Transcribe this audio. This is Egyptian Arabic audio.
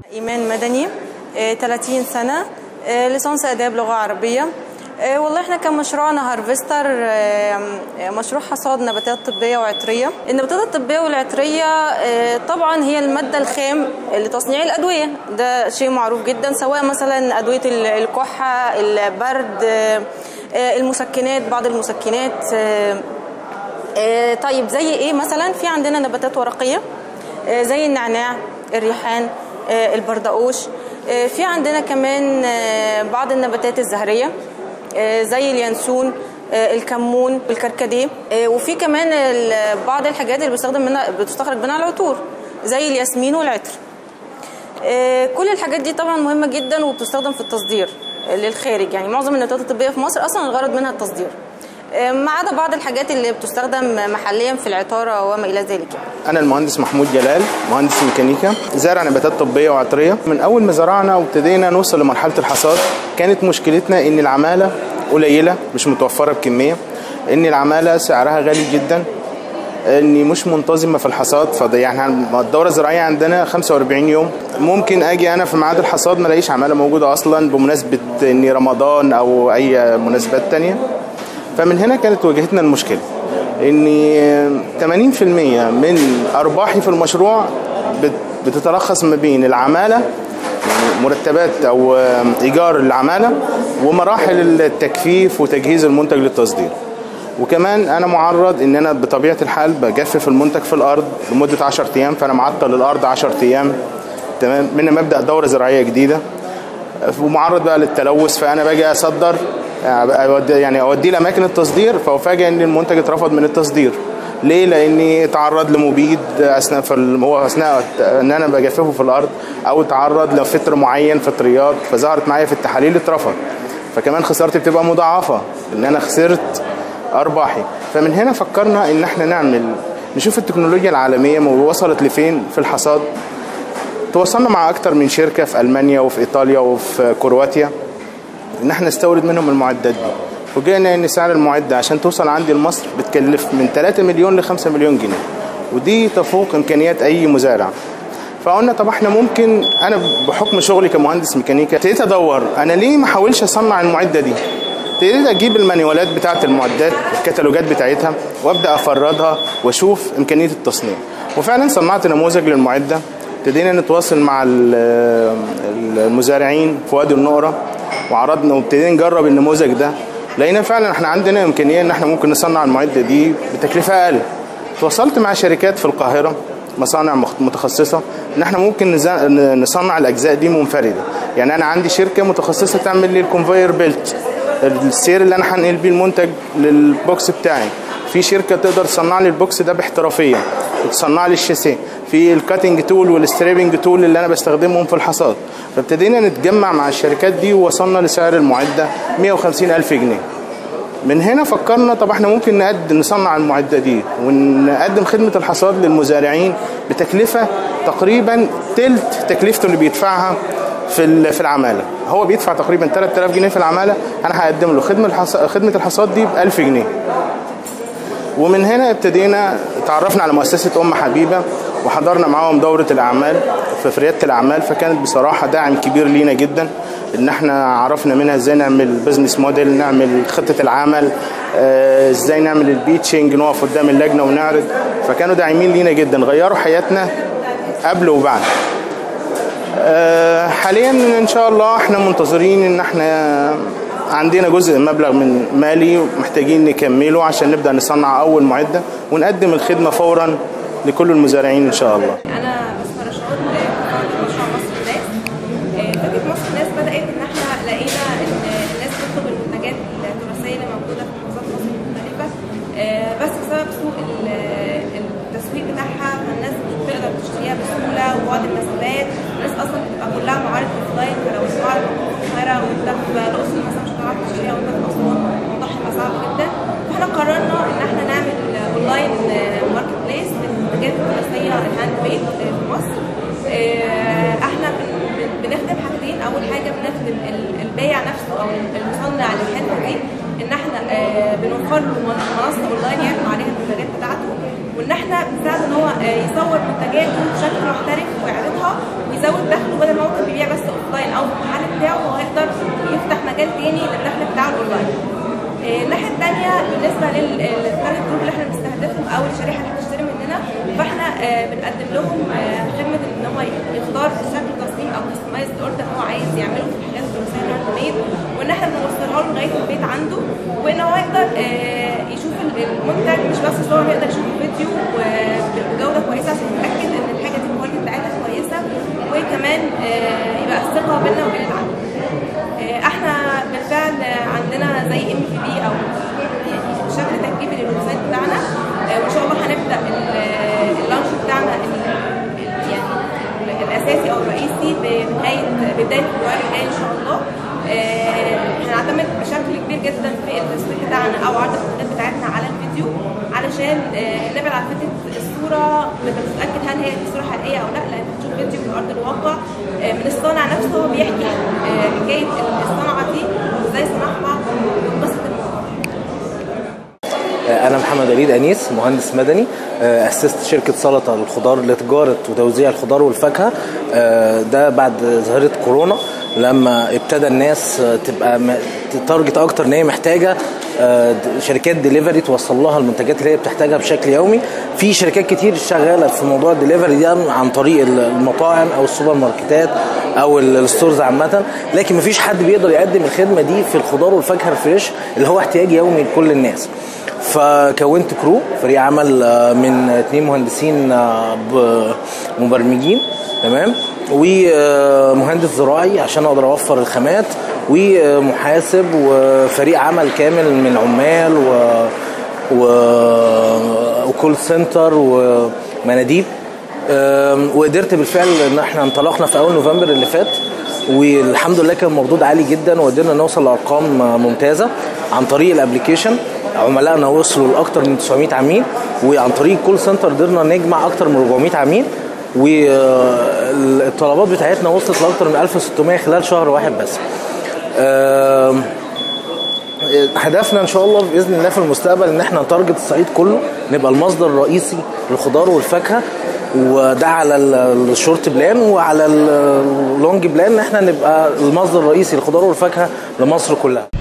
إيمان مدني آه، 30 سنة آه، ليسانس آداب لغة عربية آه، والله احنا كان مشروعنا هارفستر آه، مشروع حصاد نباتات طبية وعطرية النباتات الطبية والعطرية آه، طبعا هي المادة الخام لتصنيع الأدوية ده شيء معروف جدا سواء مثلا أدوية ال- الكحة البرد آه، آه، المسكنات بعض المسكنات آه، آه، طيب زي ايه مثلا في عندنا نباتات ورقيه آه، زي النعناع الريحان آه، البردقوش آه، في عندنا كمان آه، بعض النباتات الزهريه آه، زي اليانسون آه، الكمون الكركديه آه، وفي كمان ال- بعض الحاجات اللي بيستخدم منها بتستخرج منها العطور زي الياسمين والعطر آه، كل الحاجات دي طبعا مهمه جدا وبتستخدم في التصدير للخارج يعني معظم النباتات الطبيه في مصر اصلا الغرض منها التصدير آه، ما عدا بعض الحاجات اللي بتستخدم محليا في العطاره وما الى ذلك يعني. انا المهندس محمود جلال مهندس ميكانيكا زارع نباتات طبيه وعطريه من اول ما زرعنا وابتدينا نوصل لمرحله الحصاد كانت مشكلتنا ان العماله قليله مش متوفره بكميه ان العماله سعرها غالي جدا اني مش منتظمه في الحصاد فده يعني الدوره الزراعيه عندنا 45 يوم ممكن اجي انا في ميعاد الحصاد ما الاقيش عماله موجوده اصلا بمناسبه ان رمضان او اي مناسبات تانية فمن هنا كانت واجهتنا المشكله ان 80% من ارباحي في المشروع بت- بتتلخص ما بين العماله يعني مرتبات او ايجار العماله ومراحل التجفيف وتجهيز المنتج للتصدير وكمان انا معرض ان انا بطبيعه الحال بجفف المنتج في الارض لمده 10 ايام فانا معطل الارض 10 ايام تمام من ما ابدا دوره زراعيه جديده ومعرض بقى للتلوث فانا باجي اصدر أودي يعني اوديه لاماكن التصدير فافاجئ ان المنتج اترفض من التصدير ليه؟ لاني تعرض لمبيد اثناء في ال- هو اثناء ان انا بجففه في الارض او تعرض لفطر معين فطريات فظهرت معايا في التحاليل اترفض فكمان خسارتي بتبقى مضاعفه ان انا خسرت ارباحي فمن هنا فكرنا ان احنا نعمل نشوف التكنولوجيا العالميه وصلت لفين في الحصاد تواصلنا مع اكتر من شركه في المانيا وفي ايطاليا وفي كرواتيا ان احنا نستورد منهم المعدات دي فوجئنا ان سعر المعده عشان توصل عندي لمصر بتكلف من 3 مليون ل 5 مليون جنيه ودي تفوق امكانيات اي مزارع فقلنا طب احنا ممكن انا بحكم شغلي كمهندس ميكانيكا ابتديت ادور انا ليه ما احاولش اصنع المعده دي ابتديت اجيب المانيوالات بتاعه المعدات الكتالوجات بتاعتها وابدا افردها واشوف امكانيه التصنيع وفعلا صنعت نموذج للمعده ابتدينا نتواصل مع ال- المزارعين في وادي النقره وعرضنا وابتدينا نجرب النموذج ده لقينا فعلا احنا عندنا امكانيه ان احنا ممكن نصنع المعده دي بتكلفه اقل تواصلت مع شركات في القاهره مصانع مخ- متخصصه ان احنا ممكن نز- نصنع الاجزاء دي منفرده يعني انا عندي شركه متخصصه تعمل لي الكونفاير بيلت السير اللي انا هنقل بيه المنتج للبوكس بتاعي في شركه تقدر تصنع لي البوكس ده باحترافيه وتصنع لي الشاسيه في الكاتنج تول والستريبنج تول اللي انا بستخدمهم في الحصاد فابتدينا نتجمع مع الشركات دي ووصلنا لسعر المعده 150 الف جنيه من هنا فكرنا طب احنا ممكن نقدم نصنع المعده دي ونقدم خدمه الحصاد للمزارعين بتكلفه تقريبا تلت تكلفته اللي بيدفعها في ال- في العماله هو بيدفع تقريبا 3000 جنيه في العماله انا هقدم له خدمه الحصاد خدمه الحصاد دي ب 1000 جنيه ومن هنا ابتدينا تعرفنا على مؤسسة أم حبيبة وحضرنا معاهم دورة الأعمال في في ريادة الأعمال فكانت بصراحة داعم كبير لينا جدا إن احنا عرفنا منها ازاي نعمل بزنس موديل نعمل خطة العمل آه، ازاي نعمل البيتشنج نقف قدام اللجنة ونعرض فكانوا داعمين لينا جدا غيروا حياتنا قبل وبعد آه، حاليا ان شاء الله احنا منتظرين ان احنا عندنا جزء مبلغ من مالي محتاجين نكمله عشان نبدا نصنع اول معده ونقدم الخدمه فورا لكل المزارعين ان شاء الله انا بسمة رشاد مقاولة مشروع مصر الناس آه، فكره مصر الناس بدات ان احنا لقينا ان الناس بتطلب المنتجات التراثيه اللي موجوده في محافظات مصر المختلفه آه، بس بسبب سوء ال- التسويق بتاعها فالناس مش بتقدر تشتريها بسهوله وبعد المسافات الناس اصلا بتبقى كلها معارض اوفلاين فلو المعرض موجود في القاهره وانت في الاقصر مثلا مش هتعرف تشتريها وانت في اسوان الموضوع هيبقى صعب جدا فاحنا قررنا ان احنا نعمل اونلاين ماركت بليس للمنتجات التراثيه الهاند ميد في مصر آه، احنا بن- بن- بنخدم حاجتين اول حاجه بنخدم ال- البايع نفسه او المصنع للحرفه دي ان احنا آه، بنوفر له من- منصه اونلاين يعرض عليها المنتجات بتاعته وان احنا بنساعده ان هو آه، يصور منتجاته بشكل محترف ويعرضها يزود دخله بدل ما هو كان بيبيع بس اوفلاين او في المحل بتاعه هو هيقدر يفتح مجال تاني للدخل بتاعه الاونلاين آه، الناحيه الثانيه بالنسبه للتارجت جروب اللي احنا بنستهدفهم او الشريحه اللي بتشتري مننا فاحنا آه، بنقدم لهم آه، خدمه ان هو يختار شكل تصميم او كستمايزد اوردر هو عايز يعمله في الحاجات التونسيه الهاند ميد وان احنا بنوصلها له لغايه البيت عنده وان هو يقدر آه، يشوف المنتج مش بس صور يقدر يشوف فيديو وبجوده كويسه عشان يتاكد ان الحاجه دي الكواليتي بتاعتها كويسه وكمان آه، يبقى الثقه بيننا وبين العميل آه، احنا بالفعل عندنا زي ام في بي او يعني شكل تجريبي للويب سايت بتاعنا آه، وان شاء الله هنبدا ال- اللانش بتاعنا ال- ال- يعني الاساسي او الرئيسي بنهايه بدايه الفبراير الجاي ان شاء الله آه، هنعتمد بشكل كبير جدا في التسويق بتاعنا او عرض المنتجات بتاعتنا على الفيديو علشان آه، نبعد عن فكره الصوره انت بتتاكد هل هي صوره حقيقيه او لا لان بتشوف فيديو من ارض الواقع آه، من الصانع نفسه هو بيحكي آه، حكايه الصنعه دي وازاي صنعها وقصه الموضوع أنا محمد وليد أنيس مهندس مدني آه، أسست شركة سلطة للخضار لتجارة وتوزيع الخضار والفاكهة آه، ده بعد ظاهرة كورونا لما ابتدى الناس آه، تبقى م- تارجت أكتر إن هي محتاجة آه، د- شركات ديليفري توصل لها المنتجات اللي هي بتحتاجها بشكل يومي في شركات كتير شغالة في موضوع الدليفري ده عن طريق المطاعم أو السوبر ماركتات أو ال- الستورز عامة لكن مفيش حد بيقدر يقدم الخدمة دي في الخضار والفاكهة الفريش اللي هو احتياج يومي لكل الناس فكونت كرو فريق عمل آه، من اتنين مهندسين آه، ب- مبرمجين تمام ومهندس زراعي عشان اقدر اوفر الخامات ومحاسب وفريق عمل كامل من عمال و و وكول سنتر ومناديب آم، وقدرت بالفعل ان احنا انطلقنا في اول نوفمبر اللي فات والحمد لله كان مردود عالي جدا وقدرنا نوصل لارقام آه، ممتازه عن طريق الابلكيشن عملائنا وصلوا لاكثر من 900 عميل وعن طريق الكول سنتر قدرنا نجمع اكثر من 400 عميل والطلبات بتاعتنا وصلت لاكثر من 1600 خلال شهر واحد بس آم، هدفنا ان شاء الله باذن الله في المستقبل ان احنا نتارجت الصعيد كله نبقى المصدر الرئيسي للخضار والفاكهه وده على ال- الشورت بلان وعلى اللونج بلان ان احنا نبقى المصدر الرئيسي للخضار والفاكهه لمصر كلها